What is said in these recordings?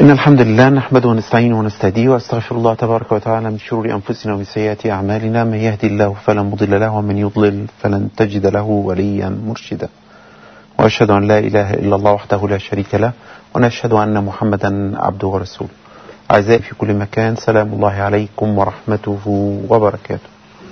إن الحمد لله نحمده ونستعينه ونستهديه وأستغفر الله تبارك وتعالى من شرور أنفسنا ومن سيئات أعمالنا من يهدي الله فلا مضل له ومن يضلل فلن تجد له وليا مرشدا وأشهد أن لا إله إلا الله وحده لا شريك له ونشهد أن محمدا عبده ورسوله أعزائي في كل مكان سلام الله عليكم ورحمته وبركاته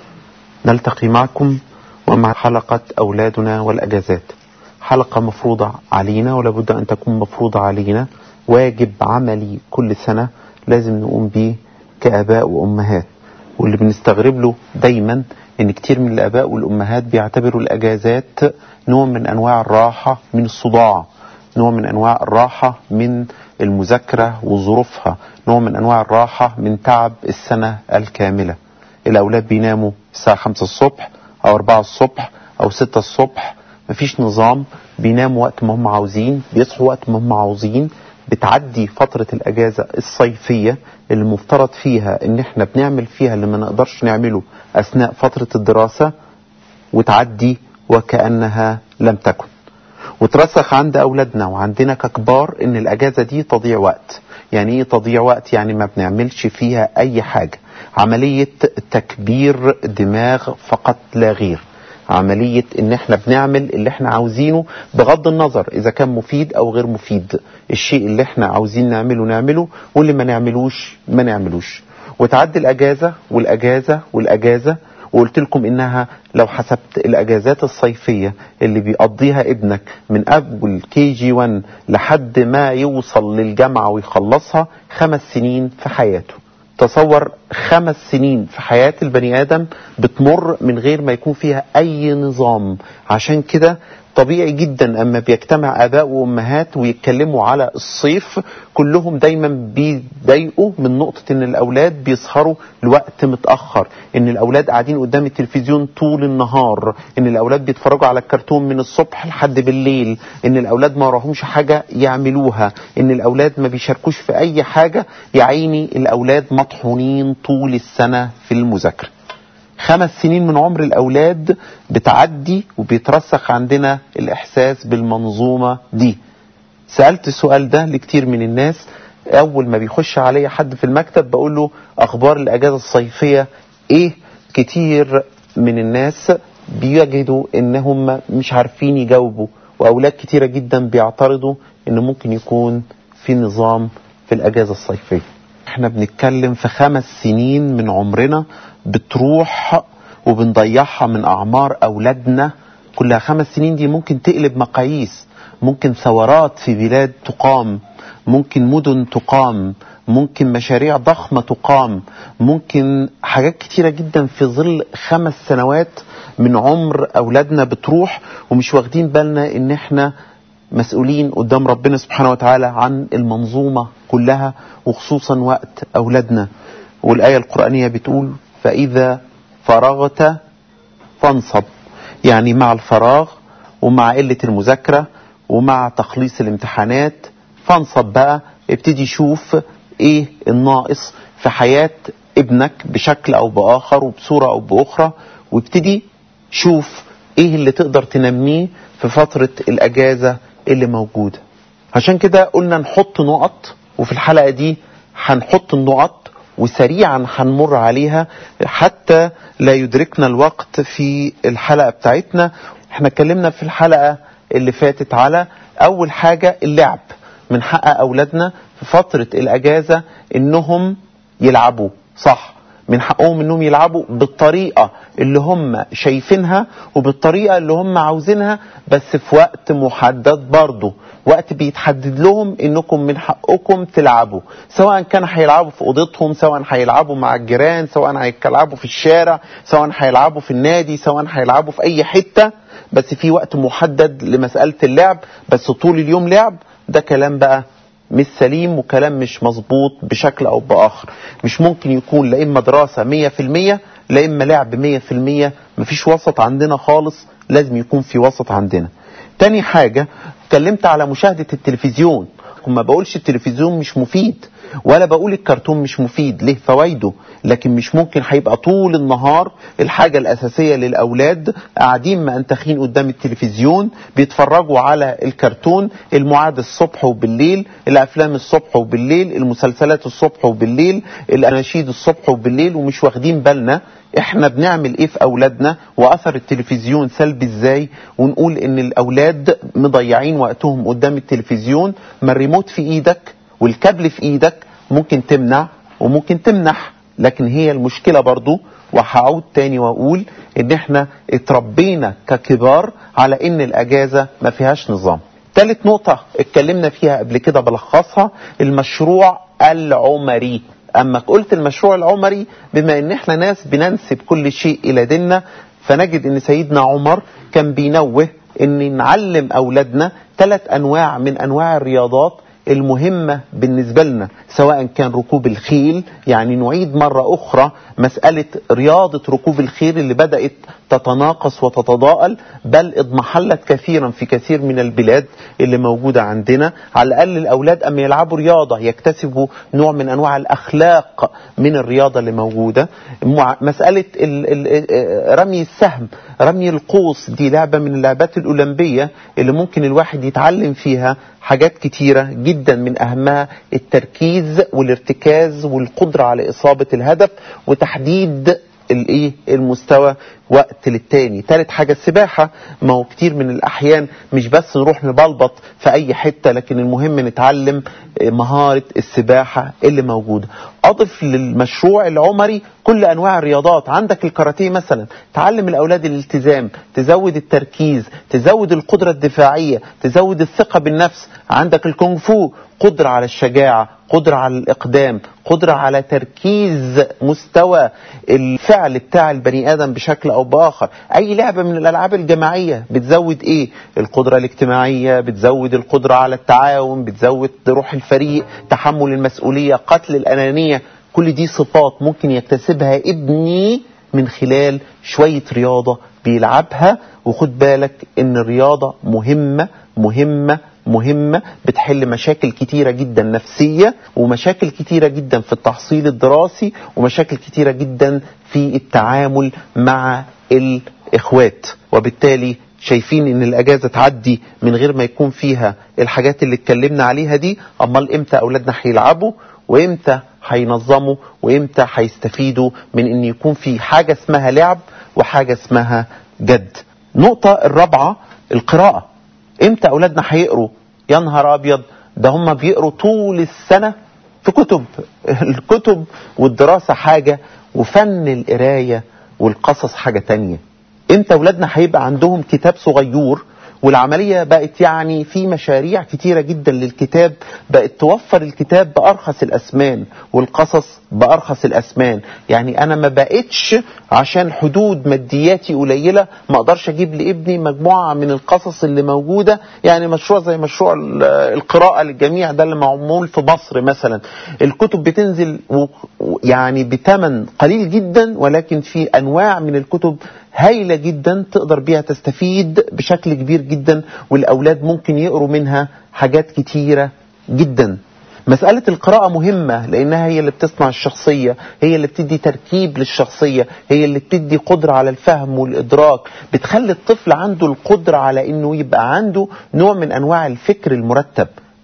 نلتقي معكم ومع حلقة أولادنا والأجازات حلقة مفروضة علينا ولابد أن تكون مفروضة علينا واجب عملي كل سنة لازم نقوم بيه كآباء وأمهات واللي بنستغرب له دايما ان كتير من الآباء والأمهات بيعتبروا الأجازات نوع من أنواع الراحة من الصداع نوع من أنواع الراحة من المذاكرة وظروفها نوع من أنواع الراحة من تعب السنة الكاملة الأولاد بيناموا الساعة 5 الصبح أو 4 الصبح أو 6 الصبح مفيش نظام بيناموا وقت ما هم عاوزين بيصحوا وقت ما هم عاوزين بتعدي فترة الأجازة الصيفية اللي مفترض فيها إن إحنا بنعمل فيها اللي ما نقدرش نعمله أثناء فترة الدراسة وتعدي وكأنها لم تكن وترسخ عند أولادنا وعندنا ككبار إن الأجازة دي تضيع وقت يعني إيه تضيع وقت يعني ما بنعملش فيها أي حاجة عملية تكبير دماغ فقط لا غير عملية ان احنا بنعمل اللي احنا عاوزينه بغض النظر اذا كان مفيد او غير مفيد الشيء اللي احنا عاوزين نعمله نعمله واللي ما نعملوش ما نعملوش وتعدي الاجازة والاجازة والاجازة وقلت لكم انها لو حسبت الاجازات الصيفية اللي بيقضيها ابنك من اول كي جي 1 لحد ما يوصل للجامعة ويخلصها خمس سنين في حياته تصور خمس سنين في حياة البني آدم بتمر من غير ما يكون فيها أي نظام عشان كده طبيعي جدا أما بيجتمع آباء وأمهات ويتكلموا على الصيف كلهم دايما بيضايقوا من نقطة إن الأولاد بيسهروا لوقت متأخر إن الأولاد قاعدين قدام التلفزيون طول النهار إن الأولاد بيتفرجوا على الكرتون من الصبح لحد بالليل إن الأولاد ما وراهمش حاجة يعملوها إن الأولاد ما بيشاركوش في أي حاجة يا عيني الأولاد مطحونين طول السنة في المذاكرة خمس سنين من عمر الأولاد بتعدي وبيترسخ عندنا الإحساس بالمنظومة دي سألت السؤال ده لكتير من الناس أول ما بيخش عليا حد في المكتب بقول له أخبار الأجازة الصيفية إيه كتير من الناس بيجدوا إنهم مش عارفين يجاوبوا وأولاد كتيرة جدا بيعترضوا إن ممكن يكون في نظام في الأجازة الصيفية احنا بنتكلم في خمس سنين من عمرنا بتروح وبنضيعها من أعمار أولادنا كلها خمس سنين دي ممكن تقلب مقاييس ممكن ثورات في بلاد تقام ممكن مدن تقام ممكن مشاريع ضخمة تقام ممكن حاجات كتيرة جدا في ظل خمس سنوات من عمر أولادنا بتروح ومش واخدين بالنا إن احنا مسؤولين قدام ربنا سبحانه وتعالى عن المنظومة كلها وخصوصا وقت أولادنا والآية القرآنية بتقول فإذا فرغت فانصب يعني مع الفراغ ومع قلة المذاكرة ومع تخليص الامتحانات فانصب بقى ابتدي شوف ايه الناقص في حياة ابنك بشكل او باخر وبصورة او باخرى وابتدي شوف ايه اللي تقدر تنميه في فترة الاجازة اللي موجودة عشان كده قلنا نحط نقط وفي الحلقة دي هنحط النقط وسريعا هنمر عليها حتى لا يدركنا الوقت في الحلقة بتاعتنا احنا اتكلمنا في الحلقة اللي فاتت على اول حاجة اللعب من حق اولادنا في فترة الاجازة انهم يلعبوا صح من حقهم انهم يلعبوا بالطريقة اللي هم شايفينها وبالطريقة اللي هم عاوزينها بس في وقت محدد برضه وقت بيتحدد لهم انكم من حقكم تلعبوا سواء كان هيلعبوا في اوضتهم سواء هيلعبوا مع الجيران سواء هيلعبوا في الشارع سواء هيلعبوا في النادي سواء هيلعبوا في اي حتة بس في وقت محدد لمسألة اللعب بس طول اليوم لعب ده كلام بقى مش سليم وكلام مش مظبوط بشكل او باخر مش ممكن يكون لا اما دراسة مية في المية لا اما لعب مية في المية مفيش وسط عندنا خالص لازم يكون في وسط عندنا تاني حاجة اتكلمت على مشاهدة التلفزيون ما بقولش التلفزيون مش مفيد ولا بقول الكرتون مش مفيد ليه فوائده لكن مش ممكن هيبقى طول النهار الحاجة الأساسية للأولاد قاعدين مأنتخين قدام التلفزيون بيتفرجوا على الكرتون المعاد الصبح وبالليل الأفلام الصبح وبالليل المسلسلات الصبح وبالليل الأناشيد الصبح وبالليل ومش واخدين بالنا احنا بنعمل ايه في اولادنا واثر التلفزيون سلبي ازاي ونقول ان الاولاد مضيعين وقتهم قدام التلفزيون ما الريموت في ايدك والكابل في ايدك ممكن تمنع وممكن تمنح لكن هي المشكلة برضو وهعود تاني واقول ان احنا اتربينا ككبار على ان الاجازة ما فيهاش نظام تالت نقطة اتكلمنا فيها قبل كده بلخصها المشروع العمري اما قلت المشروع العمري بما ان احنا ناس بننسب كل شيء الى ديننا فنجد ان سيدنا عمر كان بينوه ان نعلم اولادنا ثلاث انواع من انواع الرياضات المهمة بالنسبة لنا سواء كان ركوب الخيل يعني نعيد مرة أخرى مسألة رياضة ركوب الخيل اللي بدأت تتناقص وتتضاءل بل اضمحلت كثيرا في كثير من البلاد اللي موجودة عندنا على الأقل الأولاد أما يلعبوا رياضة يكتسبوا نوع من أنواع الأخلاق من الرياضة اللي موجودة مسألة ال ال رمي السهم رمي القوس دي لعبة من اللعبات الأولمبية اللي ممكن الواحد يتعلم فيها حاجات كتيرة جدا من أهمها التركيز والارتكاز والقدرة على إصابة الهدف وتحديد الايه المستوى وقت للتاني تالت حاجة السباحة ما هو كتير من الأحيان مش بس نروح نبلبط في أي حتة لكن المهم نتعلم مهارة السباحة اللي موجودة أضف للمشروع العمري كل أنواع الرياضات عندك الكاراتيه مثلا تعلم الأولاد الالتزام تزود التركيز تزود القدرة الدفاعية تزود الثقة بالنفس عندك الكونغ فو قدرة على الشجاعة قدرة على الإقدام قدرة على تركيز مستوى الفعل بتاع البني آدم بشكل أو بآخر أي لعبة من الألعاب الجماعية بتزود إيه القدرة الاجتماعية بتزود القدرة على التعاون بتزود روح الفريق تحمل المسؤولية قتل الأنانية كل دي صفات ممكن يكتسبها ابني من خلال شوية رياضة بيلعبها وخد بالك ان الرياضة مهمة مهمة مهمة بتحل مشاكل كتيرة جدا نفسية ومشاكل كتيرة جدا في التحصيل الدراسي ومشاكل كتيرة جدا في التعامل مع الإخوات وبالتالي شايفين ان الاجازة تعدي من غير ما يكون فيها الحاجات اللي اتكلمنا عليها دي امال امتى اولادنا هيلعبوا وامتى هينظموا وامتى هيستفيدوا من ان يكون في حاجة اسمها لعب وحاجة اسمها جد نقطة الرابعة القراءة امتى اولادنا هيقروا يا نهار ابيض ده هم بيقروا طول السنة في كتب الكتب والدراسة حاجة وفن القراية والقصص حاجة تانية امتى اولادنا هيبقى عندهم كتاب صغير والعملية بقت يعني في مشاريع كتيرة جدا للكتاب بقت توفر الكتاب بأرخص الأسمان والقصص بأرخص الأسمان يعني أنا ما بقتش عشان حدود مادياتي قليلة ما أقدرش أجيب لابني مجموعة من القصص اللي موجودة يعني مشروع زي مشروع القراءة للجميع ده اللي معمول في مصر مثلا الكتب بتنزل يعني بثمن قليل جدا ولكن في أنواع من الكتب هايلة جدا تقدر بيها تستفيد بشكل كبير جدا والأولاد ممكن يقروا منها حاجات كتيرة جدا مسألة القراءة مهمة لأنها هي اللي بتصنع الشخصية هي اللي بتدي تركيب للشخصية هي اللي بتدي قدرة على الفهم والإدراك بتخلي الطفل عنده القدرة على أنه يبقى عنده نوع من أنواع الفكر المرتب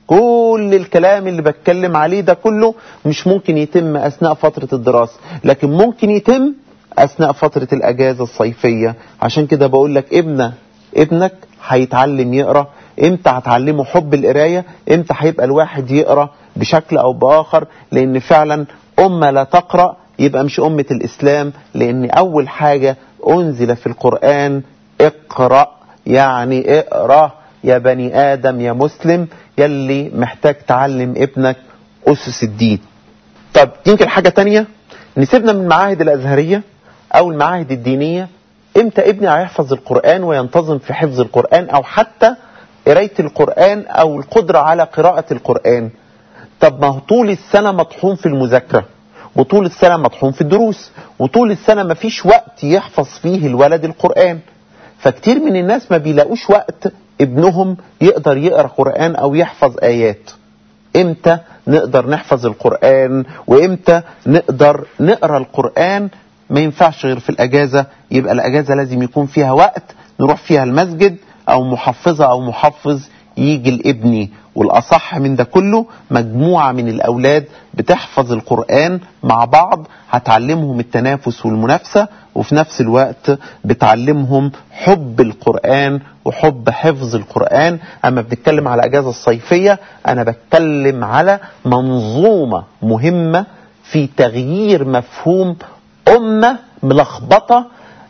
كل الكلام اللي بتكلم عليه ده كله مش ممكن يتم أثناء فترة الدراسة لكن ممكن يتم أثناء فترة الأجازة الصيفية عشان كده بقول لك ابنك ابنك هيتعلم يقرأ امتى هتعلمه حب القراية امتى هيبقى الواحد يقرأ بشكل أو بآخر لأن فعلا أمة لا تقرأ يبقى مش أمة الإسلام لأن أول حاجة أنزل في القرآن اقرأ يعني اقرأ يا بني آدم يا مسلم يلي محتاج تعلم ابنك أسس الدين طب يمكن حاجة تانية نسيبنا من المعاهد الأزهرية أو المعاهد الدينية امتى ابني هيحفظ القرآن وينتظم في حفظ القرآن أو حتى قراية القرآن أو القدرة على قراءة القرآن طب ما هو طول السنة مطحون في المذاكرة وطول السنة مطحون في الدروس وطول السنة ما فيش وقت يحفظ فيه الولد القرآن فكتير من الناس ما بيلاقوش وقت ابنهم يقدر يقرأ قرآن أو يحفظ آيات امتى نقدر نحفظ القرآن وامتى نقدر نقرأ القرآن ما ينفعش غير في الأجازة يبقى الأجازة لازم يكون فيها وقت نروح فيها المسجد أو محفظة أو محفظ يجي لابني والأصح من ده كله مجموعة من الأولاد بتحفظ القرآن مع بعض هتعلمهم التنافس والمنافسة وفي نفس الوقت بتعلمهم حب القرآن وحب حفظ القرآن أما بنتكلم على أجازة الصيفية أنا بتكلم على منظومة مهمة في تغيير مفهوم أمة ملخبطة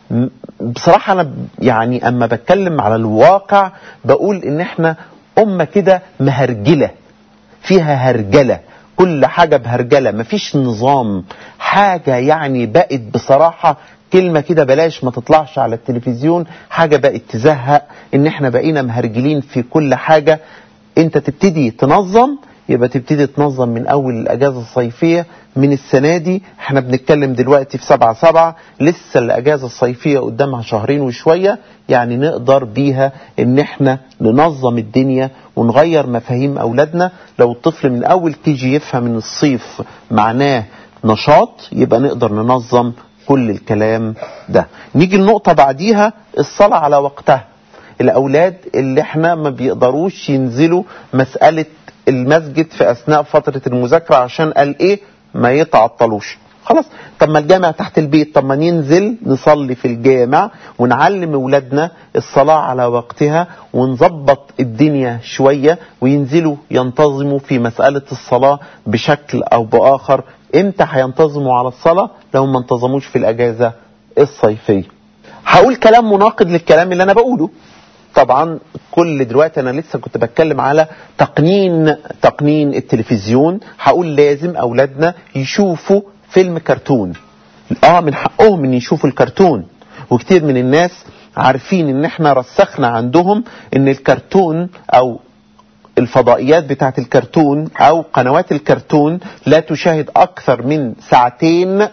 بصراحة أنا يعني أما بتكلم على الواقع بقول إن إحنا أمة كده مهرجلة فيها هرجلة كل حاجة بهرجلة مفيش نظام حاجة يعني بقت بصراحة كلمة كده بلاش ما تطلعش على التلفزيون حاجة بقت تزهق ان احنا بقينا مهرجلين في كل حاجة انت تبتدي تنظم يبقى تبتدي تنظم من اول الاجازة الصيفية من السنة دي احنا بنتكلم دلوقتي في سبعة سبعة لسه الاجازة الصيفية قدامها شهرين وشوية يعني نقدر بيها ان احنا ننظم الدنيا ونغير مفاهيم اولادنا لو الطفل من اول كيجي يفهم ان الصيف معناه نشاط يبقى نقدر ننظم كل الكلام ده نيجي النقطة بعديها الصلاة على وقتها الأولاد اللي احنا ما بيقدروش ينزلوا مسألة المسجد في أثناء فترة المذاكرة عشان قال إيه ما يتعطلوش خلاص طب ما الجامع تحت البيت طب ما ننزل نصلي في الجامع ونعلم اولادنا الصلاة على وقتها ونظبط الدنيا شوية وينزلوا ينتظموا في مسألة الصلاة بشكل او باخر امتى هينتظموا على الصلاة لو ما انتظموش في الاجازة الصيفية هقول كلام مناقض للكلام اللي انا بقوله طبعا كل دلوقتي انا لسه كنت بتكلم على تقنين تقنين التلفزيون هقول لازم اولادنا يشوفوا فيلم كرتون اه من حقهم ان يشوفوا الكرتون وكتير من الناس عارفين ان احنا رسخنا عندهم ان الكرتون او الفضائيات بتاعت الكرتون او قنوات الكرتون لا تشاهد اكثر من ساعتين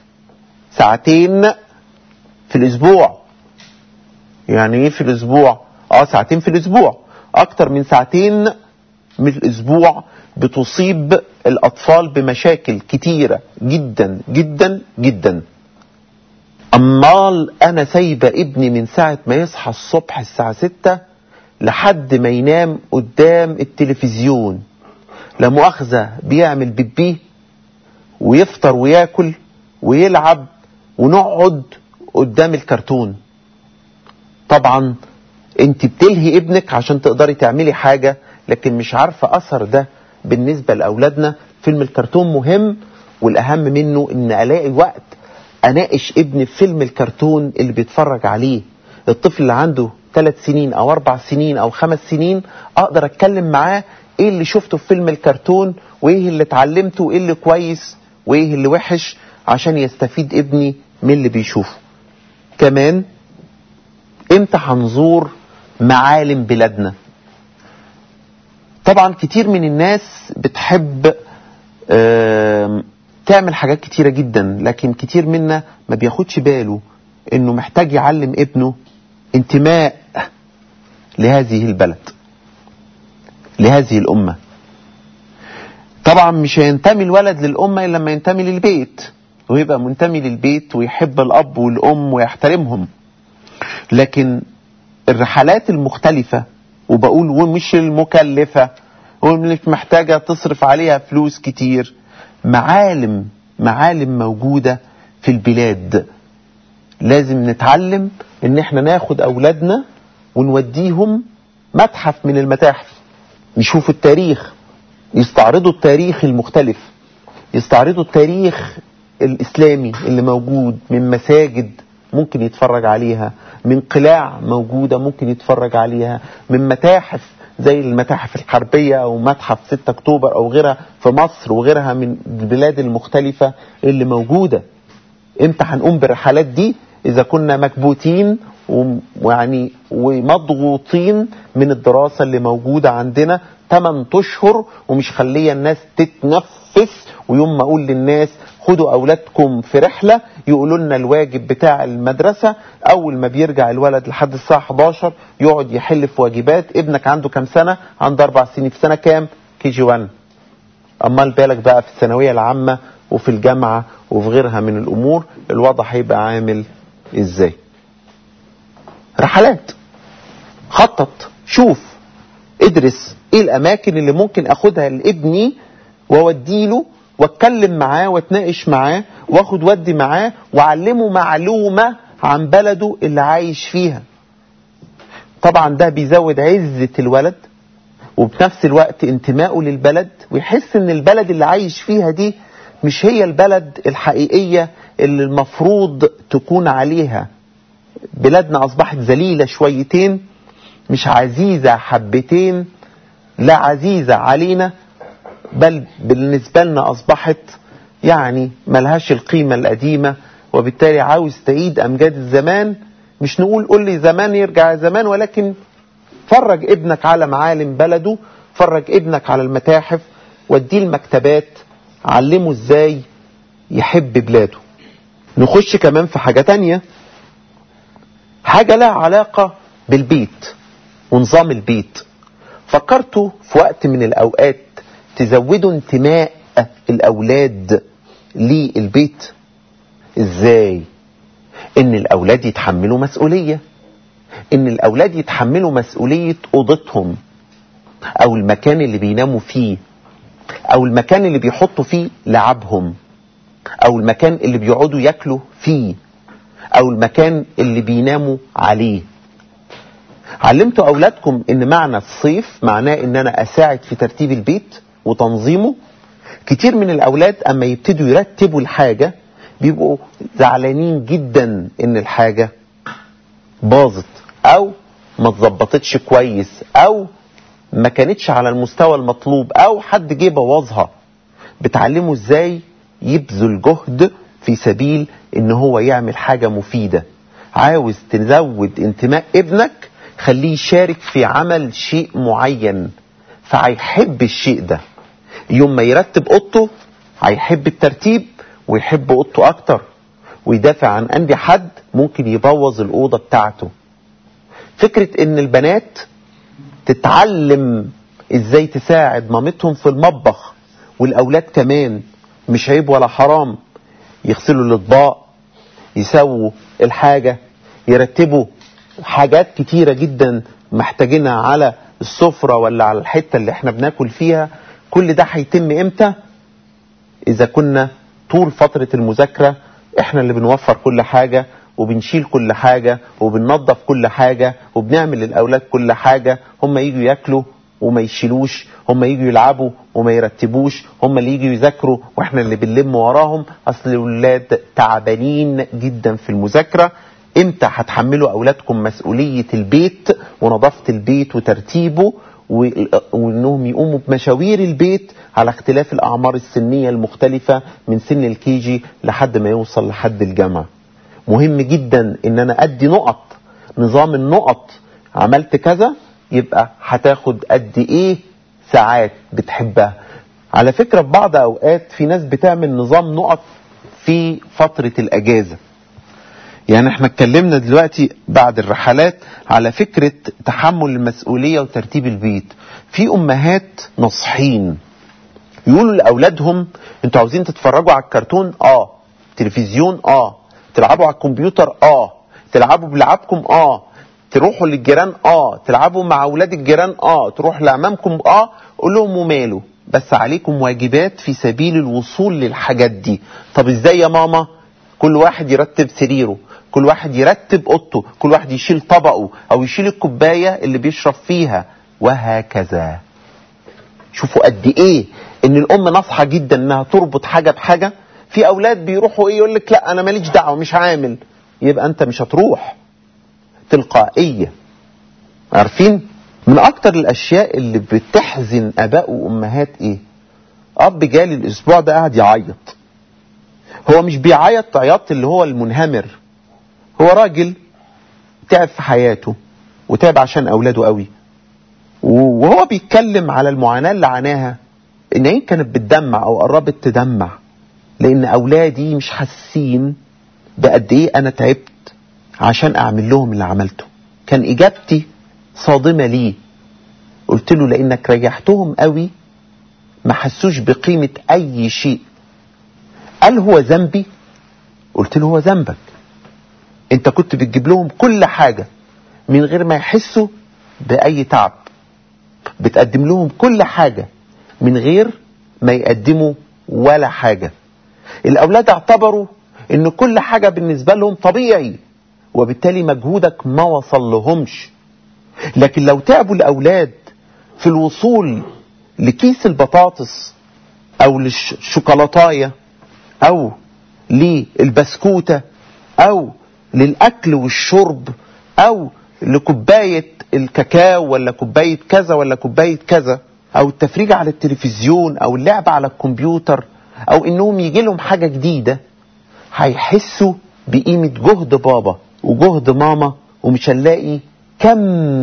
ساعتين في الاسبوع يعني ايه في الاسبوع اه ساعتين في الاسبوع اكتر من ساعتين من الاسبوع بتصيب الاطفال بمشاكل كتيرة جدا جدا جدا امال انا سايبة ابني من ساعة ما يصحى الصبح الساعة ستة لحد ما ينام قدام التلفزيون لا مؤاخذة بيعمل بيبيه ويفطر وياكل ويلعب ونقعد قدام الكرتون طبعا انت بتلهي ابنك عشان تقدري تعملي حاجة لكن مش عارفة اثر ده بالنسبة لاولادنا فيلم الكرتون مهم والاهم منه ان الاقي وقت اناقش ابني في فيلم الكرتون اللي بيتفرج عليه الطفل اللي عنده ثلاث سنين او اربع سنين او خمس سنين اقدر اتكلم معاه ايه اللي شفته في فيلم الكرتون وايه اللي اتعلمته وايه اللي كويس وايه اللي وحش عشان يستفيد ابني من اللي بيشوفه كمان امتى هنزور معالم بلادنا طبعا كتير من الناس بتحب تعمل حاجات كتيرة جدا لكن كتير منا ما بياخدش باله انه محتاج يعلم ابنه انتماء لهذه البلد لهذه الأمة طبعا مش هينتمي الولد للأمة إلا لما ينتمي للبيت ويبقى منتمي للبيت ويحب الأب والأم ويحترمهم لكن الرحلات المختلفة وبقول ومش المكلفة ومش محتاجة تصرف عليها فلوس كتير معالم معالم موجودة في البلاد لازم نتعلم ان احنا ناخد اولادنا ونوديهم متحف من المتاحف يشوفوا التاريخ يستعرضوا التاريخ المختلف يستعرضوا التاريخ الاسلامي اللي موجود من مساجد ممكن يتفرج عليها من قلاع موجودة ممكن يتفرج عليها من متاحف زي المتاحف الحربية أو متحف 6 أكتوبر أو غيرها في مصر وغيرها من البلاد المختلفة اللي موجودة امتى هنقوم بالرحلات دي إذا كنا مكبوتين ويعني ومضغوطين من الدراسة اللي موجودة عندنا 8 أشهر ومش خلية الناس تتنفس ويوم ما أقول للناس خدوا أولادكم في رحلة يقولوا لنا الواجب بتاع المدرسة أول ما بيرجع الولد لحد الساعة 11 يقعد يحل في واجبات ابنك عنده كام سنة عنده أربع سنين في سنة كام كي جي 1 امال بالك بقى في الثانويه العامه وفي الجامعه وفي غيرها من الامور الوضع هيبقى عامل ازاي رحلات خطط شوف ادرس ايه الاماكن اللي ممكن اخدها لابني واوديله واتكلم معاه واتناقش معاه واخد ودي معاه واعلمه معلومه عن بلده اللي عايش فيها طبعا ده بيزود عزه الولد وبنفس الوقت انتمائه للبلد ويحس ان البلد اللي عايش فيها دي مش هي البلد الحقيقيه اللي المفروض تكون عليها بلادنا اصبحت ذليله شويتين مش عزيزه حبتين لا عزيزه علينا بل بالنسبه لنا اصبحت يعني ملهاش القيمه القديمه وبالتالي عاوز تعيد امجاد الزمان مش نقول قول لي زمان يرجع زمان ولكن فرج ابنك على معالم بلده فرج ابنك على المتاحف وديه المكتبات علمه ازاي يحب بلاده نخش كمان في حاجة تانية حاجة لها علاقة بالبيت ونظام البيت فكرتوا في وقت من الأوقات تزودوا انتماء الأولاد للبيت ازاي ان الأولاد يتحملوا مسؤولية ان الأولاد يتحملوا مسؤولية أوضتهم أو المكان اللي بيناموا فيه أو المكان اللي بيحطوا فيه لعبهم او المكان اللي بيقعدوا ياكلوا فيه او المكان اللي بيناموا عليه علمتوا اولادكم ان معنى الصيف معناه ان انا اساعد في ترتيب البيت وتنظيمه كتير من الاولاد اما يبتدوا يرتبوا الحاجة بيبقوا زعلانين جدا ان الحاجة باظت او ما اتظبطتش كويس او ما كانتش على المستوى المطلوب او حد جه بوظها بتعلمه ازاي يبذل جهد في سبيل ان هو يعمل حاجة مفيدة عاوز تزود انتماء ابنك خليه يشارك في عمل شيء معين فهيحب الشيء ده يوم ما يرتب اوضته هيحب الترتيب ويحب اوضته اكتر ويدافع عن اندي حد ممكن يبوظ الاوضه بتاعته فكره ان البنات تتعلم ازاي تساعد مامتهم في المطبخ والاولاد كمان مش عيب ولا حرام يغسلوا الاطباق يسووا الحاجه يرتبوا حاجات كتيره جدا محتاجينها على السفره ولا على الحته اللي احنا بناكل فيها كل ده هيتم امتى اذا كنا طول فتره المذاكره احنا اللي بنوفر كل حاجه وبنشيل كل حاجه وبننظف كل حاجه وبنعمل للاولاد كل حاجه هم يجوا ياكلوا وما يشيلوش هم يجوا يلعبوا وما يرتبوش هم اللي يجوا يذاكروا واحنا اللي بنلم وراهم اصل الاولاد تعبانين جدا في المذاكره امتى هتحملوا اولادكم مسؤوليه البيت ونظافه البيت وترتيبه وانهم يقوموا بمشاوير البيت على اختلاف الاعمار السنيه المختلفه من سن الكيجي لحد ما يوصل لحد الجامعه مهم جدا ان انا ادي نقط نظام النقط عملت كذا يبقى هتاخد قد ايه ساعات بتحبها على فكرة في بعض اوقات في ناس بتعمل نظام نقط في فترة الاجازة يعني احنا اتكلمنا دلوقتي بعد الرحلات على فكرة تحمل المسؤولية وترتيب البيت في امهات نصحين يقولوا لاولادهم انتوا عاوزين تتفرجوا على الكرتون اه تلفزيون اه تلعبوا على الكمبيوتر اه تلعبوا بلعبكم اه تروحوا للجيران اه تلعبوا مع اولاد الجيران اه تروح لامامكم اه قول لهم وماله بس عليكم واجبات في سبيل الوصول للحاجات دي طب ازاي يا ماما كل واحد يرتب سريره كل واحد يرتب اوضته كل واحد يشيل طبقه او يشيل الكوبايه اللي بيشرب فيها وهكذا شوفوا قد ايه ان الام ناصحه جدا انها تربط حاجه بحاجه في اولاد بيروحوا ايه يقول لك لا انا ماليش دعوه مش عامل يبقى انت مش هتروح تلقائيه عارفين من اكتر الاشياء اللي بتحزن اباء وامهات ايه اب جالي الاسبوع ده قاعد يعيط هو مش بيعيط عياط اللي هو المنهمر هو راجل تعب في حياته وتعب عشان اولاده قوي وهو بيتكلم على المعاناه اللي عاناها ان عين كانت بتدمع او قربت تدمع لان اولادي مش حاسين بقد ايه انا تعبت عشان اعمل لهم اللي عملته كان اجابتي صادمة ليه قلت له لانك ريحتهم قوي ما حسوش بقيمة أي شيء قال هو ذنبي قلت له هو ذنبك انت كنت بتجيب لهم كل حاجة من غير ما يحسوا بأي تعب بتقدم لهم كل حاجة من غير ما يقدموا ولا حاجة الأولاد اعتبروا ان كل حاجة بالنسبة لهم طبيعي وبالتالي مجهودك ما وصل لهمش لكن لو تعبوا الأولاد في الوصول لكيس البطاطس أو للشوكولاتاية أو للبسكوتة أو للأكل والشرب أو لكوباية الكاكاو ولا كوباية كذا ولا كوباية كذا أو التفريج على التلفزيون أو اللعب على الكمبيوتر أو إنهم يجي لهم حاجة جديدة هيحسوا بقيمة جهد بابا وجهد ماما ومش هنلاقي كم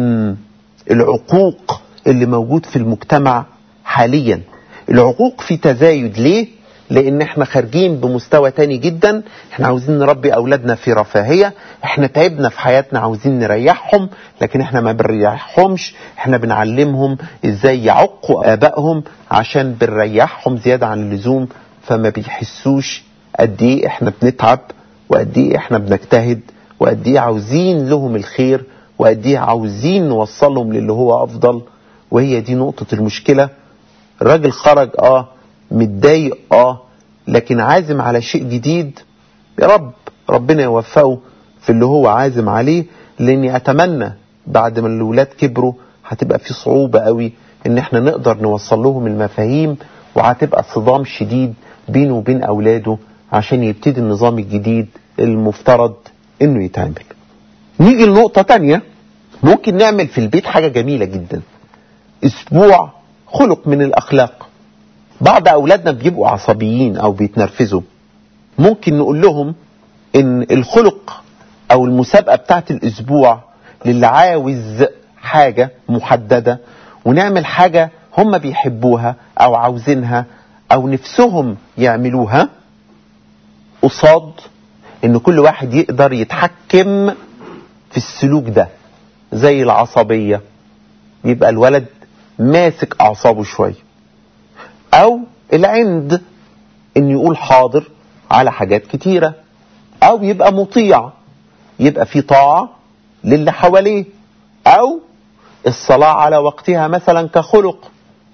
العقوق اللي موجود في المجتمع حاليا العقوق في تزايد ليه لان احنا خارجين بمستوى تاني جدا احنا عاوزين نربي اولادنا في رفاهية احنا تعبنا في حياتنا عاوزين نريحهم لكن احنا ما بنريحهمش احنا بنعلمهم ازاي يعقوا ابائهم عشان بنريحهم زيادة عن اللزوم فما بيحسوش قد ايه احنا بنتعب وقد ايه احنا بنجتهد وقد ايه عاوزين لهم الخير وقد ايه عاوزين نوصلهم للي هو افضل وهي دي نقطة المشكلة الراجل خرج اه متضايق اه لكن عازم على شيء جديد يا رب ربنا يوفقه في اللي هو عازم عليه لاني اتمنى بعد ما الاولاد كبروا هتبقى في صعوبة قوي ان احنا نقدر نوصل لهم المفاهيم وهتبقى صدام شديد بينه وبين اولاده عشان يبتدي النظام الجديد المفترض انه يتعمل نيجي لنقطة تانية ممكن نعمل في البيت حاجة جميلة جدا اسبوع خلق من الاخلاق بعض اولادنا بيبقوا عصبيين او بيتنرفزوا ممكن نقول لهم ان الخلق او المسابقة بتاعت الاسبوع للي عاوز حاجة محددة ونعمل حاجة هم بيحبوها او عاوزينها او نفسهم يعملوها قصاد ان كل واحد يقدر يتحكم في السلوك ده زي العصبية يبقى الولد ماسك اعصابه شوية او العند ان يقول حاضر على حاجات كتيرة او يبقى مطيع يبقى في طاعة للي حواليه او الصلاة على وقتها مثلا كخلق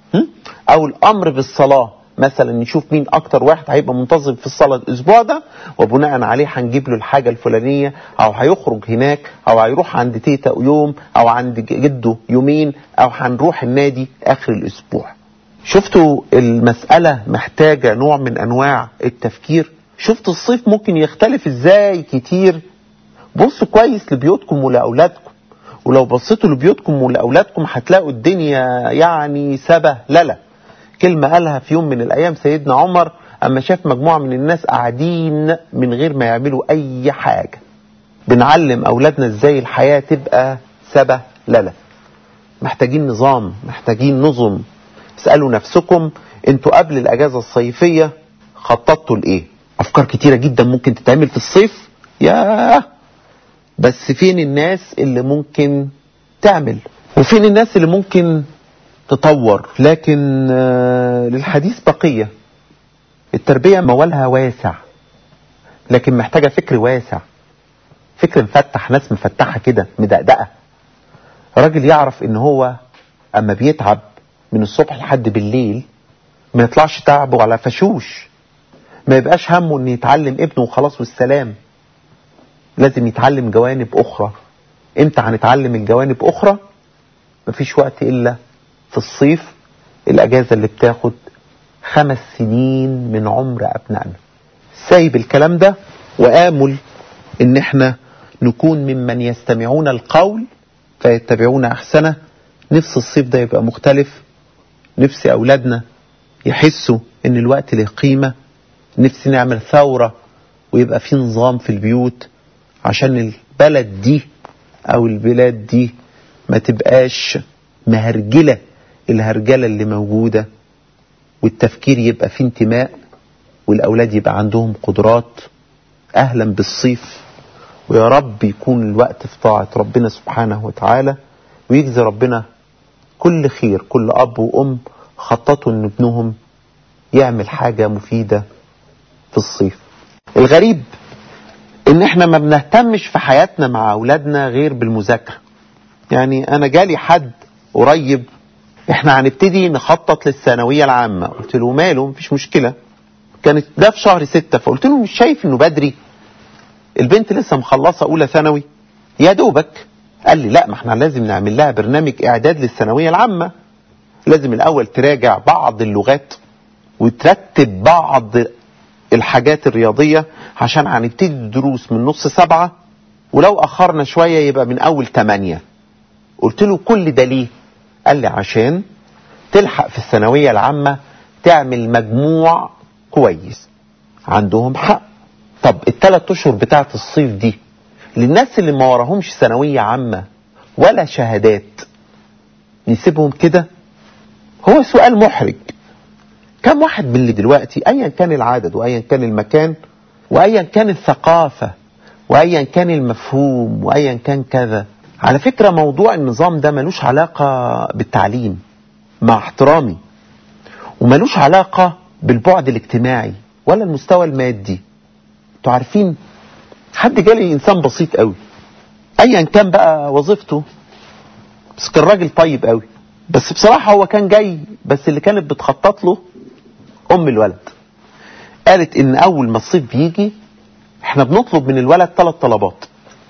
او الامر بالصلاة مثلا نشوف مين اكتر واحد هيبقى منتظم في الصلاة الاسبوع ده وبناء عليه هنجيب له الحاجة الفلانية او هيخرج هناك او هيروح عند تيتا يوم او عند جده يومين او هنروح النادي اخر الاسبوع شفتوا المسألة محتاجة نوع من انواع التفكير شفت الصيف ممكن يختلف ازاي كتير بصوا كويس لبيوتكم ولاولادكم ولو بصيتوا لبيوتكم ولاولادكم هتلاقوا الدنيا يعني سبه للا كلمة قالها في يوم من الأيام سيدنا عمر أما شاف مجموعة من الناس قاعدين من غير ما يعملوا أي حاجة بنعلم أولادنا إزاي الحياة تبقى سبه للا محتاجين نظام محتاجين نظم اسألوا نفسكم انتوا قبل الأجازة الصيفية خططتوا لإيه أفكار كتيرة جدا ممكن تتعمل في الصيف ياه بس فين الناس اللي ممكن تعمل وفين الناس اللي ممكن تطور لكن للحديث بقية التربية موالها واسع لكن محتاجة فكر واسع فكر مفتح ناس مفتحة كده مدقدقة راجل يعرف ان هو اما بيتعب من الصبح لحد بالليل ما يطلعش تعبه على فشوش ما يبقاش همه ان يتعلم ابنه وخلاص والسلام لازم يتعلم جوانب اخرى امتى هنتعلم الجوانب اخرى مفيش وقت الا في الصيف الاجازة اللي بتاخد خمس سنين من عمر ابنائنا سايب الكلام ده وامل ان احنا نكون ممن يستمعون القول فيتبعون احسنه نفس الصيف ده يبقى مختلف نفسي اولادنا يحسوا ان الوقت له قيمة نفسي نعمل ثورة ويبقى في نظام في البيوت عشان البلد دي او البلاد دي ما تبقاش مهرجلة الهرجلة اللي موجودة والتفكير يبقى فيه انتماء والاولاد يبقى عندهم قدرات اهلا بالصيف ويا رب يكون الوقت في طاعة ربنا سبحانه وتعالى ويجزي ربنا كل خير كل اب وام خططوا ان ابنهم يعمل حاجة مفيدة في الصيف الغريب ان احنا ما بنهتمش في حياتنا مع اولادنا غير بالمذاكرة يعني انا جالي حد قريب احنا هنبتدي نخطط للثانوية العامة قلت له ماله مفيش مشكلة كانت ده في شهر ستة فقلت له مش شايف انه بدري البنت لسه مخلصة اولى ثانوي يا دوبك قال لي لا ما احنا لازم نعمل لها برنامج اعداد للثانوية العامة لازم الاول تراجع بعض اللغات وترتب بعض الحاجات الرياضية عشان هنبتدي الدروس من نص سبعة ولو اخرنا شوية يبقى من اول تمانية قلت له كل ده ليه قال لي عشان تلحق في الثانوية العامة تعمل مجموع كويس عندهم حق طب الثلاث اشهر بتاعت الصيف دي للناس اللي ما وراهمش ثانوية عامة ولا شهادات نسيبهم كده هو سؤال محرج كم واحد من اللي دلوقتي ايا كان العدد وايا كان المكان وايا كان الثقافة وايا كان المفهوم وايا كان كذا على فكرة موضوع النظام ده ملوش علاقة بالتعليم مع احترامي وملوش علاقة بالبعد الاجتماعي ولا المستوى المادي انتوا عارفين حد جالي انسان بسيط قوي ايا كان بقى وظيفته بس كان راجل طيب قوي بس بصراحة هو كان جاي بس اللي كانت بتخطط له ام الولد قالت ان اول ما الصيف بيجي احنا بنطلب من الولد ثلاث طلبات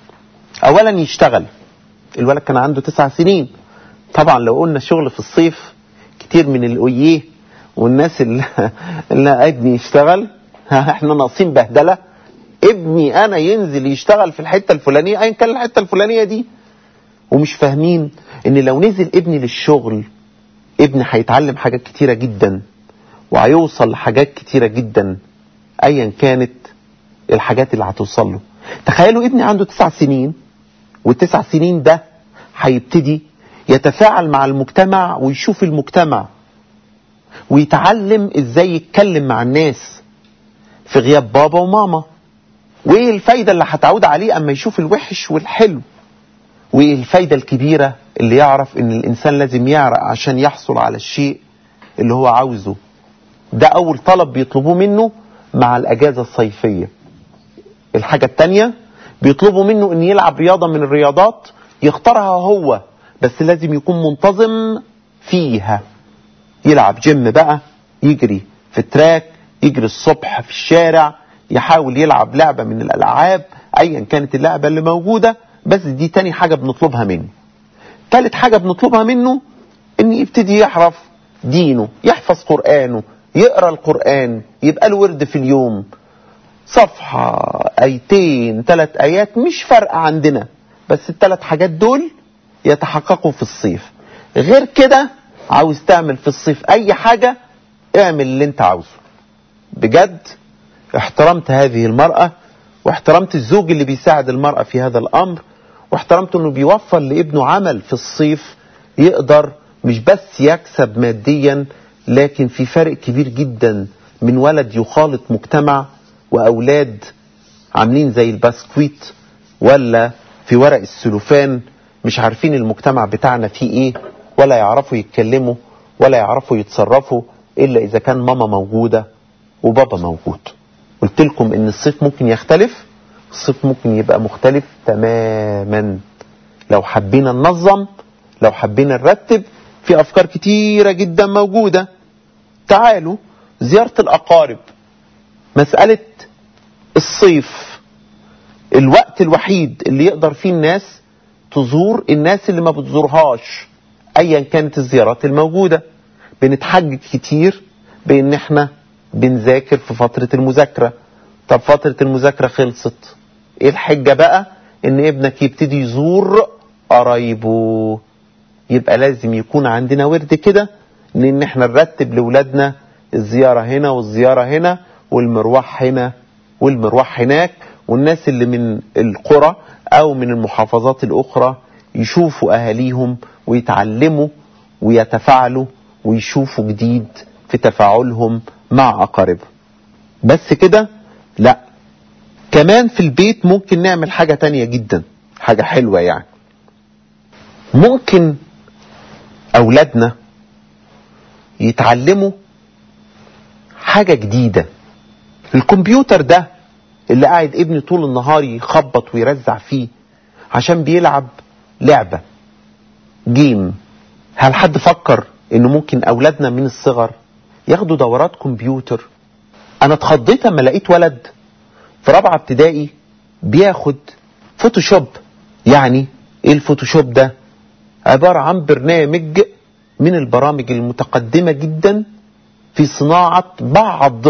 اولا يشتغل الولد كان عنده تسع سنين طبعا لو قلنا شغل في الصيف كتير من الاويه والناس اللي, اللي ابني يشتغل احنا ناقصين بهدله ابني انا ينزل يشتغل في الحته الفلانيه ايا كان الحته الفلانيه دي ومش فاهمين ان لو نزل ابني للشغل ابني هيتعلم حاجات كتيره جدا وهيوصل لحاجات كتيره جدا ايا كانت الحاجات اللي هتوصل له تخيلوا ابني عنده تسع سنين والتسع سنين ده هيبتدي يتفاعل مع المجتمع ويشوف المجتمع ويتعلم ازاي يتكلم مع الناس في غياب بابا وماما وايه الفايدة اللي هتعود عليه اما يشوف الوحش والحلو وايه الفايدة الكبيرة اللي يعرف ان الانسان لازم يعرق عشان يحصل على الشيء اللي هو عاوزه ده اول طلب بيطلبوه منه مع الاجازة الصيفية الحاجة التانية بيطلبوا منه ان يلعب رياضة من الرياضات يختارها هو بس لازم يكون منتظم فيها يلعب جيم بقى يجري في التراك يجري الصبح في الشارع يحاول يلعب لعبة من الألعاب أيا كانت اللعبة اللي موجودة بس دي تاني حاجة بنطلبها منه تالت حاجة بنطلبها منه ان يبتدي يعرف دينه يحفظ قرآنه يقرأ القرآن يبقى له ورد في اليوم صفحة ايتين ثلاث ايات مش فارقة عندنا بس الثلاث حاجات دول يتحققوا في الصيف غير كده عاوز تعمل في الصيف اي حاجة اعمل اللي انت عاوزه بجد احترمت هذه المرأة واحترمت الزوج اللي بيساعد المرأة في هذا الامر واحترمت انه بيوفر لابنه عمل في الصيف يقدر مش بس يكسب ماديا لكن في فرق كبير جدا من ولد يخالط مجتمع واولاد عاملين زي البسكويت ولا في ورق السلوفان مش عارفين المجتمع بتاعنا فيه ايه ولا يعرفوا يتكلموا ولا يعرفوا يتصرفوا الا اذا كان ماما موجودة وبابا موجود قلت لكم ان الصيف ممكن يختلف الصيف ممكن يبقى مختلف تماما لو حبينا ننظم لو حبينا نرتب في افكار كتيرة جدا موجودة تعالوا زيارة الاقارب مسألة الصيف الوقت الوحيد اللي يقدر فيه الناس تزور الناس اللي ما بتزورهاش ايا كانت الزيارات الموجودة بنتحجج كتير بان احنا بنذاكر في فترة المذاكرة طب فترة المذاكرة خلصت ايه الحجة بقى ان ابنك يبتدي يزور قرايبه يبقى لازم يكون عندنا ورد كده ان احنا نرتب لاولادنا الزيارة هنا والزيارة هنا والمروح هنا والمروح هناك والناس اللي من القرى او من المحافظات الاخرى يشوفوا اهاليهم ويتعلموا ويتفاعلوا ويشوفوا جديد في تفاعلهم مع اقاربهم بس كده لا كمان في البيت ممكن نعمل حاجة تانية جدا حاجة حلوة يعني ممكن اولادنا يتعلموا حاجة جديدة الكمبيوتر ده اللي قاعد ابني طول النهار يخبط ويرزع فيه عشان بيلعب لعبة جيم هل حد فكر انه ممكن اولادنا من الصغر ياخدوا دورات كمبيوتر انا اتخضيت اما لقيت ولد في رابعة ابتدائي بياخد فوتوشوب يعني ايه الفوتوشوب ده عبارة عن برنامج من البرامج المتقدمة جدا في صناعة بعض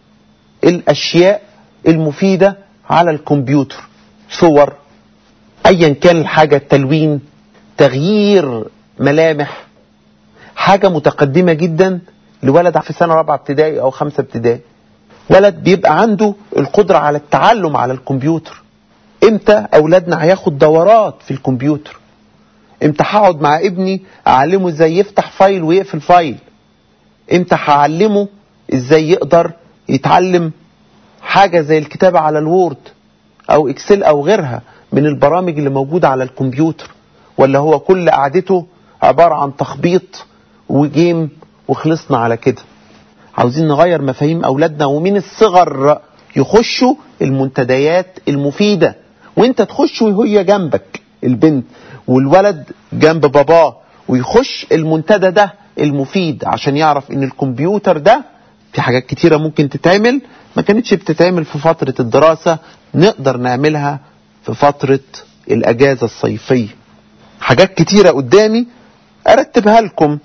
الاشياء المفيدة على الكمبيوتر صور ايا كان الحاجة تلوين تغيير ملامح حاجة متقدمة جدا لولد في سنة رابعة ابتدائي او خمسة ابتدائي ولد بيبقى عنده القدرة على التعلم على الكمبيوتر امتى اولادنا هياخد دورات في الكمبيوتر امتى هقعد مع ابني اعلمه ازاي يفتح فايل ويقفل فايل امتى هعلمه ازاي يقدر يتعلم حاجة زي الكتابة على الوورد او اكسل او غيرها من البرامج اللي موجودة على الكمبيوتر ولا هو كل قعدته عبارة عن تخبيط وجيم وخلصنا على كده عاوزين نغير مفاهيم أولادنا ومن الصغر يخشوا المنتديات المفيدة وانت تخش وهي جنبك البنت والولد جنب باباه ويخش المنتدى ده المفيد عشان يعرف ان الكمبيوتر ده في حاجات كتيرة ممكن تتعمل ما كانتش بتتعمل في فترة الدراسة نقدر نعملها في فترة الأجازة الصيفية حاجات كتيرة قدامي أرتبها لكم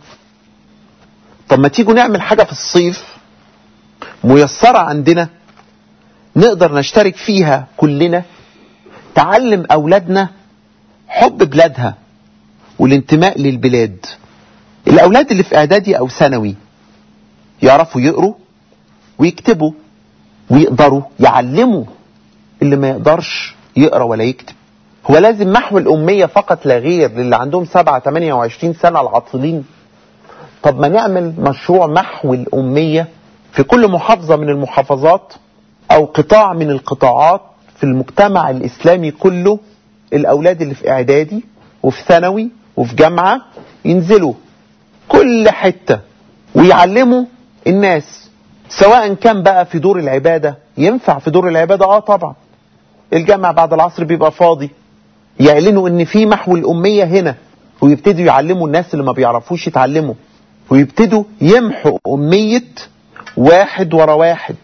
طب ما تيجوا نعمل حاجة في الصيف ميسرة عندنا نقدر نشترك فيها كلنا تعلم أولادنا حب بلادها والانتماء للبلاد الأولاد اللي في إعدادي أو ثانوي يعرفوا يقروا ويكتبوا ويقدروا يعلموا اللي ما يقدرش يقرا ولا يكتب هو لازم محو الأمية فقط لا غير للي عندهم 7 28 سنة العاطلين طب ما نعمل مشروع محو الأمية في كل محافظة من المحافظات أو قطاع من القطاعات في المجتمع الإسلامي كله الأولاد اللي في إعدادي وفي ثانوي وفي جامعة ينزلوا كل حتة ويعلموا الناس سواء كان بقى في دور العبادة ينفع في دور العبادة اه طبعا الجامع بعد العصر بيبقى فاضي يعلنوا ان في محو الأمية هنا ويبتدوا يعلموا الناس اللي ما بيعرفوش يتعلموا ويبتدوا يمحوا أمية واحد ورا واحد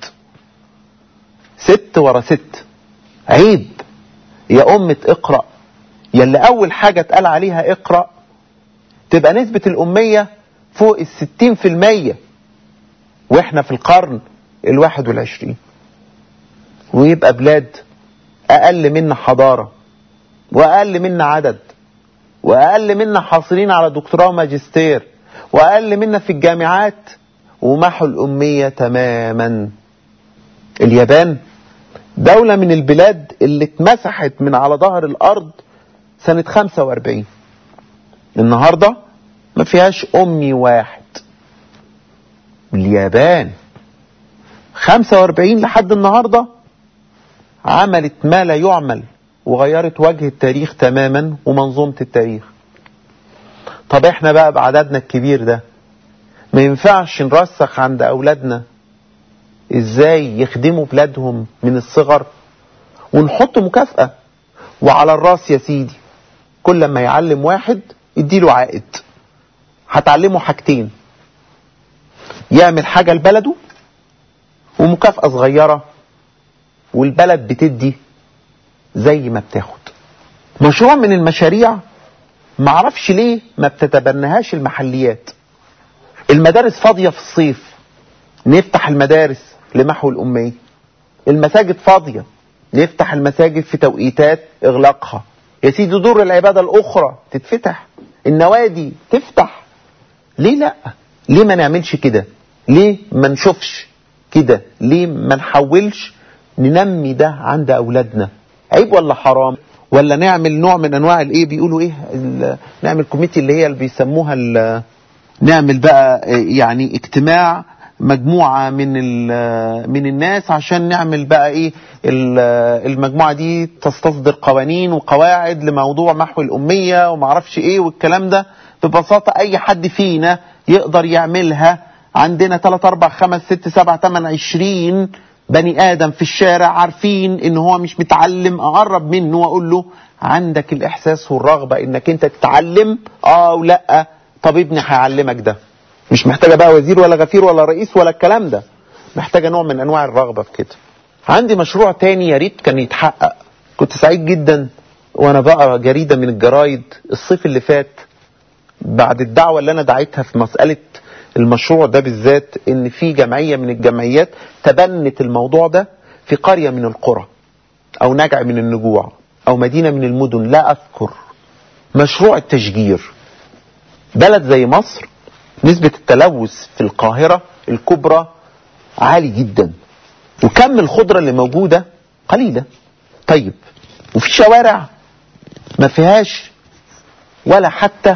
ست ورا ست عيب يا أمة اقرأ يلي أول حاجة اتقال عليها اقرأ تبقى نسبة الأمية فوق الستين في المية وإحنا في القرن الواحد والعشرين ويبقى بلاد أقل منا حضارة وأقل منا عدد وأقل منا حاصلين على دكتوراه وماجستير وأقل منا في الجامعات ومحوا الأمية تماما اليابان دولة من البلاد اللي اتمسحت من على ظهر الأرض سنة 45 النهاردة ما فيهاش أمي واحد اليابان 45 لحد النهاردة عملت ما لا يعمل وغيرت وجه التاريخ تماما ومنظومة التاريخ طب احنا بقى بعددنا الكبير ده ما ينفعش نرسخ عند أولادنا ازاي يخدموا بلادهم من الصغر ونحط مكافأة وعلى الراس يا سيدي كل ما يعلم واحد اديله عائد هتعلمه حاجتين يعمل حاجة لبلده ومكافأة صغيرة والبلد بتدي زي ما بتاخد مشروع من المشاريع معرفش ليه ما بتتبناهاش المحليات المدارس فاضية في الصيف نفتح المدارس لمحو الأمية المساجد فاضية نفتح المساجد في توقيتات إغلاقها يا سيدي دور العبادة الأخرى تتفتح النوادي تفتح ليه لا ليه ما نعملش كده ليه ما نشوفش كده ليه ما نحاولش ننمي ده عند أولادنا عيب ولا حرام ولا نعمل نوع من انواع الايه بيقولوا ايه نعمل كوميتي اللي هي اللي بيسموها نعمل بقى يعني اجتماع مجموعة من من الناس عشان نعمل بقى ايه المجموعة دي تستصدر قوانين وقواعد لموضوع محو الأمية ومعرفش ايه والكلام ده ببساطة أي حد فينا يقدر يعملها عندنا 3 4 5 6 7 8 20 بني ادم في الشارع عارفين ان هو مش متعلم اقرب منه واقول له عندك الاحساس والرغبه انك انت تتعلم اه ولا طب ابني هيعلمك ده مش محتاجه بقى وزير ولا غفير ولا رئيس ولا الكلام ده محتاجه نوع من انواع الرغبه في كده عندي مشروع تاني يا ريت كان يتحقق كنت سعيد جدا وانا بقرا جريده من الجرايد الصيف اللي فات بعد الدعوه اللي انا دعيتها في مساله المشروع ده بالذات ان في جمعيه من الجمعيات تبنت الموضوع ده في قريه من القرى او نجع من النجوع او مدينه من المدن لا اذكر مشروع التشجير بلد زي مصر نسبه التلوث في القاهره الكبرى عالي جدا وكم الخضره اللي موجوده قليله طيب وفي شوارع ما فيهاش ولا حتى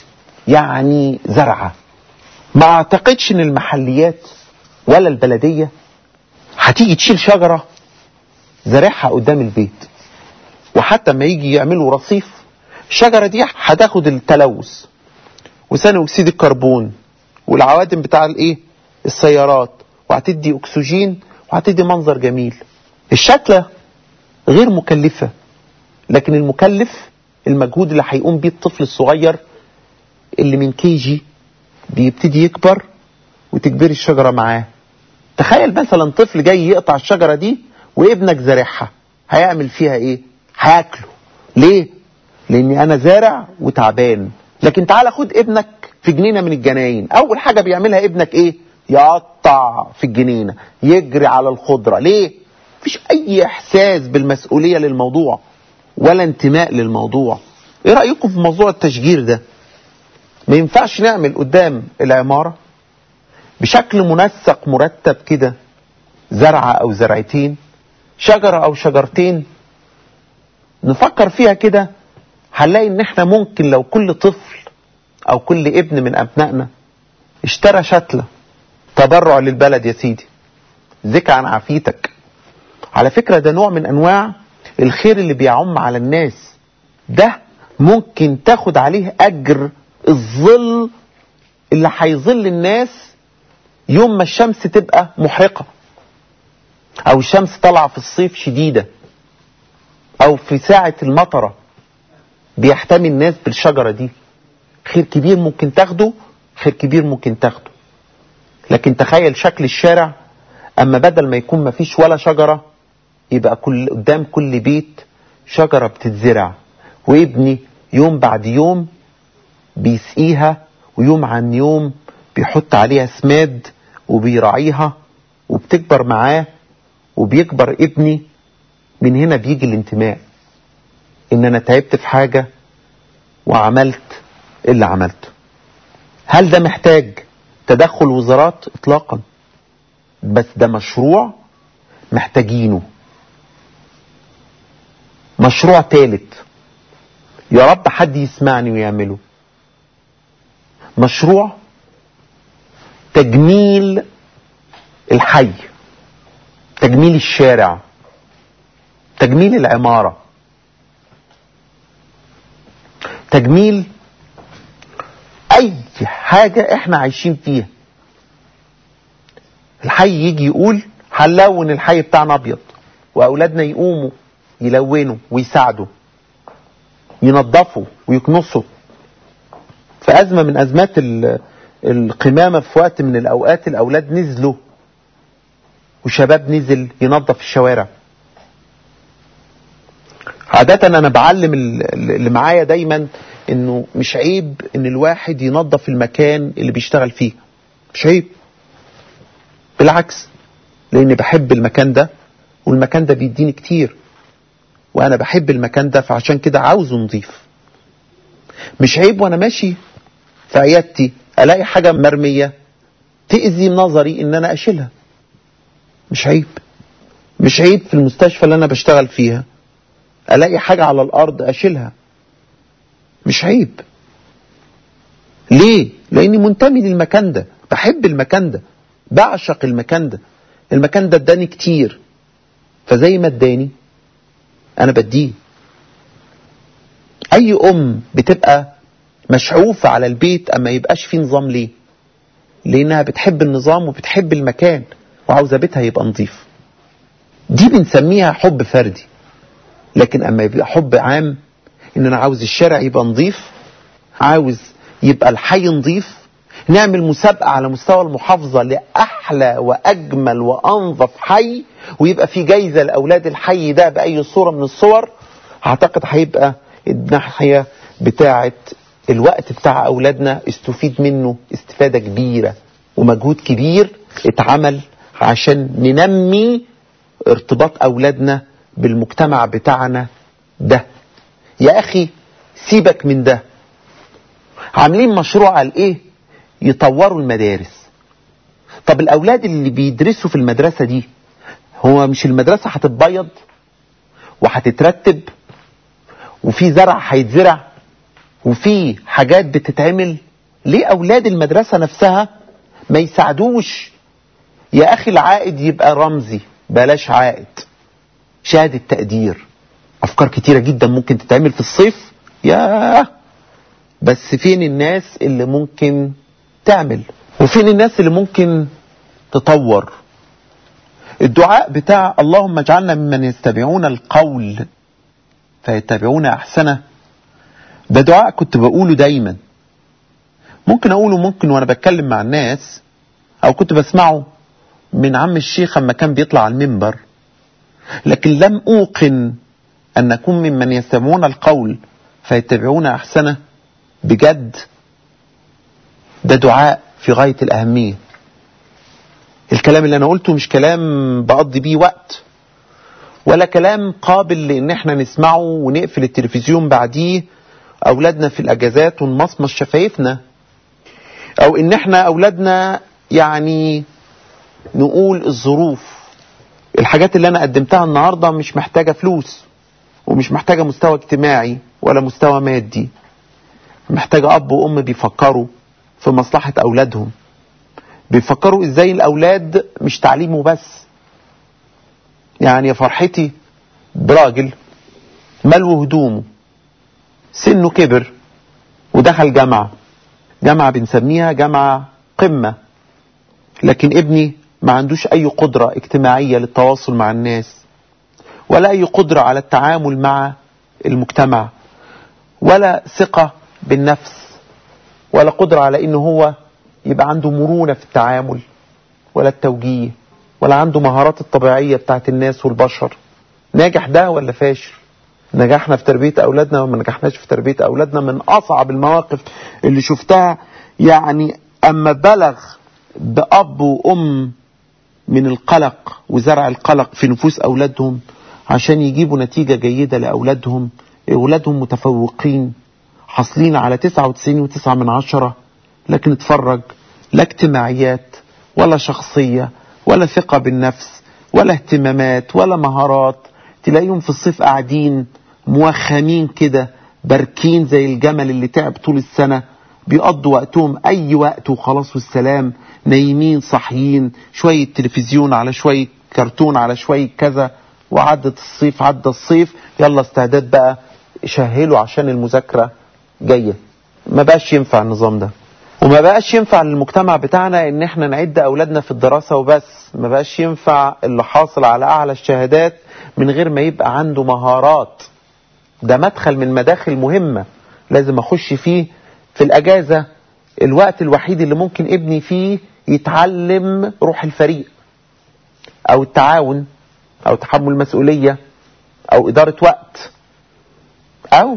يعني زرعه ما اعتقدش ان المحليات ولا البلديه هتيجي تشيل شجره زارعها قدام البيت وحتى ما يجي يعملوا رصيف الشجره دي هتاخد التلوث وثاني اكسيد الكربون والعوادم بتاع الايه السيارات وهتدي اكسجين وهتدي منظر جميل الشكله غير مكلفه لكن المكلف المجهود اللي هيقوم بيه الطفل الصغير اللي من كي جي بيبتدي يكبر وتكبري الشجرة معاه تخيل مثلا طفل جاي يقطع الشجرة دي وابنك زارعها هيعمل فيها ايه هياكله ليه لاني انا زارع وتعبان لكن تعال خد ابنك في جنينة من الجناين اول حاجة بيعملها ابنك ايه يقطع في الجنينة يجري على الخضرة ليه مفيش اي احساس بالمسؤولية للموضوع ولا انتماء للموضوع ايه رأيكم في موضوع التشجير ده ما ينفعش نعمل قدام العمارة بشكل منسق مرتب كده زرعة أو زرعتين شجرة أو شجرتين نفكر فيها كده هنلاقي إن إحنا ممكن لو كل طفل أو كل ابن من أبنائنا اشترى شتلة تبرع للبلد يا سيدي ذكى عن عافيتك على فكرة ده نوع من أنواع الخير اللي بيعم على الناس ده ممكن تاخد عليه أجر الظل اللي هيظل الناس يوم ما الشمس تبقى محرقة او الشمس طالعة في الصيف شديدة او في ساعة المطرة بيحتمي الناس بالشجرة دي خير كبير ممكن تاخده خير كبير ممكن تاخده لكن تخيل شكل الشارع اما بدل ما يكون ما فيش ولا شجرة يبقى كل قدام كل بيت شجرة بتتزرع وابني يوم بعد يوم بيسقيها ويوم عن يوم بيحط عليها سماد وبيراعيها وبتكبر معاه وبيكبر ابني من هنا بيجي الانتماء ان انا تعبت في حاجة وعملت اللي عملته هل ده محتاج تدخل وزارات اطلاقا بس ده مشروع محتاجينه مشروع ثالث يا رب حد يسمعني ويعمله مشروع تجميل الحي تجميل الشارع تجميل العمارة تجميل أي حاجة احنا عايشين فيها الحي يجي يقول هنلون الحي بتاعنا أبيض وأولادنا يقوموا يلونوا ويساعدوا ينظفوا ويكنسوا في أزمة من أزمات القمامة في وقت من الأوقات الأولاد نزلوا وشباب نزل ينظف الشوارع عادة أنا بعلم اللي معايا دايما إنه مش عيب إن الواحد ينظف المكان اللي بيشتغل فيه مش عيب بالعكس لأني بحب المكان ده والمكان ده بيديني كتير وأنا بحب المكان ده فعشان كده عاوزه نظيف مش عيب وأنا ماشي في عيادتي الاقي حاجه مرميه تاذي نظري ان انا اشيلها مش عيب مش عيب في المستشفى اللي انا بشتغل فيها الاقي حاجه على الارض اشيلها مش عيب ليه لاني منتمي للمكان ده بحب المكان ده بعشق المكان ده المكان ده اداني كتير فزي ما اداني انا بديه اي ام بتبقى مشعوفة على البيت أما يبقاش فيه نظام ليه لانها بتحب النظام وبتحب المكان وعاوزه بيتها يبقى نظيف دي بنسميها حب فردي لكن اما يبقى حب عام ان انا عاوز الشارع يبقى نظيف عاوز يبقى الحي نظيف نعمل مسابقة على مستوى المحافظة لأحلى وأجمل وأنظف حي ويبقى في جايزة لأولاد الحي ده بأي صورة من الصور أعتقد هيبقى الناحية بتاعة الوقت بتاع أولادنا استفيد منه استفادة كبيرة ومجهود كبير اتعمل عشان ننمي ارتباط أولادنا بالمجتمع بتاعنا ده يا أخي سيبك من ده عاملين مشروع على ايه يطوروا المدارس طب الاولاد اللي بيدرسوا في المدرسة دي هو مش المدرسة هتتبيض وهتترتب وفي زرع هيتزرع وفي حاجات بتتعمل ليه اولاد المدرسة نفسها ما يساعدوش يا اخي العائد يبقى رمزي بلاش عائد شهادة تقدير افكار كتيرة جدا ممكن تتعمل في الصيف ياه بس فين الناس اللي ممكن تعمل وفين الناس اللي ممكن تطور الدعاء بتاع اللهم اجعلنا ممن يتبعون القول فيتبعون احسنه ده دعاء كنت بقوله دايما ممكن اقوله ممكن وانا بتكلم مع الناس او كنت بسمعه من عم الشيخ اما كان بيطلع على المنبر لكن لم اوقن ان اكون ممن يستمعون القول فيتبعون احسنه بجد ده دعاء في غاية الأهمية الكلام اللي أنا قلته مش كلام بقضي بيه وقت ولا كلام قابل لأن احنا نسمعه ونقفل التلفزيون بعديه أولادنا في الأجازات ونمصمص شفايفنا أو إن احنا أولادنا يعني نقول الظروف الحاجات اللي أنا قدمتها النهاردة مش محتاجة فلوس ومش محتاجة مستوى اجتماعي ولا مستوى مادي محتاجة أب وأم بيفكروا في مصلحة أولادهم بيفكروا إزاي الأولاد مش تعليمه بس يعني يا فرحتي براجل ملو هدومه سنه كبر ودخل جامعة جامعة بنسميها جامعة قمة لكن ابني ما عندوش أي قدرة اجتماعية للتواصل مع الناس ولا أي قدرة على التعامل مع المجتمع ولا ثقة بالنفس ولا قدرة على انه هو يبقى عنده مرونة في التعامل ولا التوجيه ولا عنده مهارات الطبيعية بتاعت الناس والبشر ناجح ده ولا فاشل نجحنا في تربية أولادنا وما نجحناش في تربية أولادنا من أصعب المواقف اللي شفتها يعني أما بلغ بأب وأم من القلق وزرع القلق في نفوس أولادهم عشان يجيبوا نتيجة جيدة لأولادهم أولادهم متفوقين حاصلين على 99.9 من عشرة لكن اتفرج لا اجتماعيات ولا شخصية ولا ثقة بالنفس ولا اهتمامات ولا مهارات تلاقيهم في الصيف قاعدين موخمين كده باركين زي الجمل اللي تعب طول السنة بيقضوا وقتهم أي وقت وخلاص والسلام نايمين صاحيين شوية تلفزيون على شوية كرتون على شوية كذا وعدت الصيف عدى الصيف يلا استعداد بقى شهلوا عشان المذاكرة جاية ما بقاش ينفع النظام ده وما بقاش ينفع للمجتمع بتاعنا ان احنا نعد اولادنا في الدراسة وبس ما بقاش ينفع اللي حاصل على اعلى الشهادات من غير ما يبقى عنده مهارات ده مدخل من مداخل مهمة لازم اخش فيه في الاجازة الوقت الوحيد اللي ممكن ابني فيه يتعلم روح الفريق او التعاون او تحمل مسؤولية او ادارة وقت او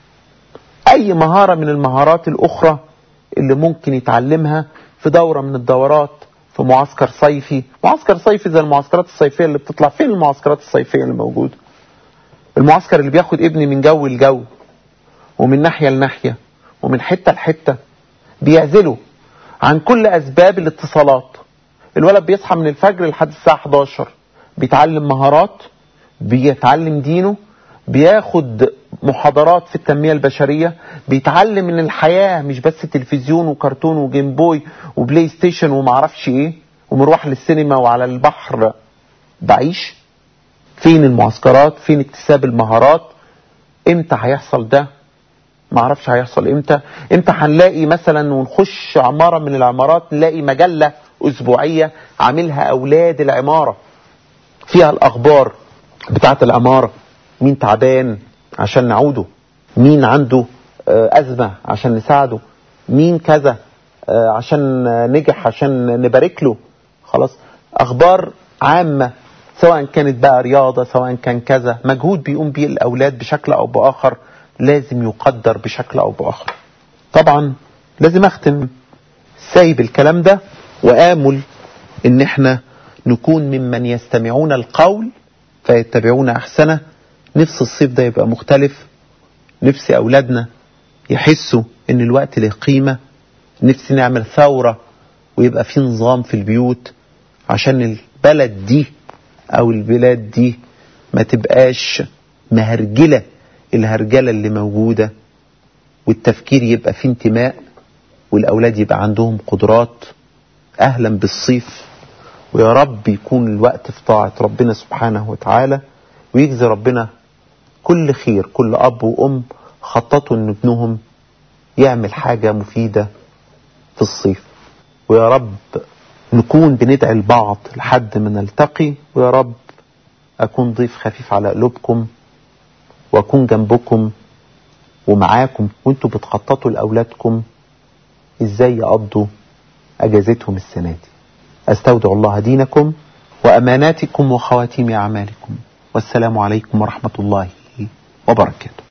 اي مهارة من المهارات الاخرى اللي ممكن يتعلمها في دورة من الدورات في معسكر صيفي معسكر صيفي زي المعسكرات الصيفية اللي بتطلع فين المعسكرات الصيفية اللي موجودة المعسكر اللي بياخد ابني من جو لجو ومن ناحية لناحية ومن حتة لحتة بيعزله عن كل أسباب الاتصالات الولد بيصحى من الفجر لحد الساعة 11 بيتعلم مهارات بيتعلم دينه بياخد محاضرات في التنمية البشرية بيتعلم ان الحياة مش بس تلفزيون وكرتون وجيم بوي وبلاي ستيشن ومعرفش ايه ومروح للسينما وعلى البحر بعيش فين المعسكرات فين اكتساب المهارات امتى هيحصل ده ما اعرفش هيحصل امتى امتى هنلاقي مثلا ونخش عمارة من العمارات نلاقي مجلة اسبوعية عاملها اولاد العمارة فيها الاخبار بتاعت العمارة مين تعبان عشان نعوده مين عنده ازمة عشان نساعده مين كذا عشان نجح عشان نبارك له خلاص اخبار عامة سواء كانت بقى رياضة سواء كان كذا مجهود بيقوم بيه الاولاد بشكل او باخر لازم يقدر بشكل او باخر طبعا لازم اختم سايب الكلام ده وامل ان احنا نكون ممن يستمعون القول فيتبعون احسنه نفس الصيف ده يبقى مختلف نفسي اولادنا يحسوا ان الوقت له قيمة نفسي نعمل ثورة ويبقى في نظام في البيوت عشان البلد دي او البلاد دي ما تبقاش مهرجلة الهرجلة اللي موجودة والتفكير يبقى فيه انتماء والاولاد يبقى عندهم قدرات اهلا بالصيف ويا رب يكون الوقت في طاعة ربنا سبحانه وتعالى ويجزي ربنا كل خير كل اب وام خططوا ان ابنهم يعمل حاجة مفيدة في الصيف ويا رب نكون بندعي البعض لحد ما نلتقي ويا رب أكون ضيف خفيف على قلوبكم وأكون جنبكم ومعاكم وانتوا بتخططوا لأولادكم ازاي يقضوا أجازتهم السنة دي أستودع الله دينكم وأماناتكم وخواتيم أعمالكم والسلام عليكم ورحمة الله وبركاته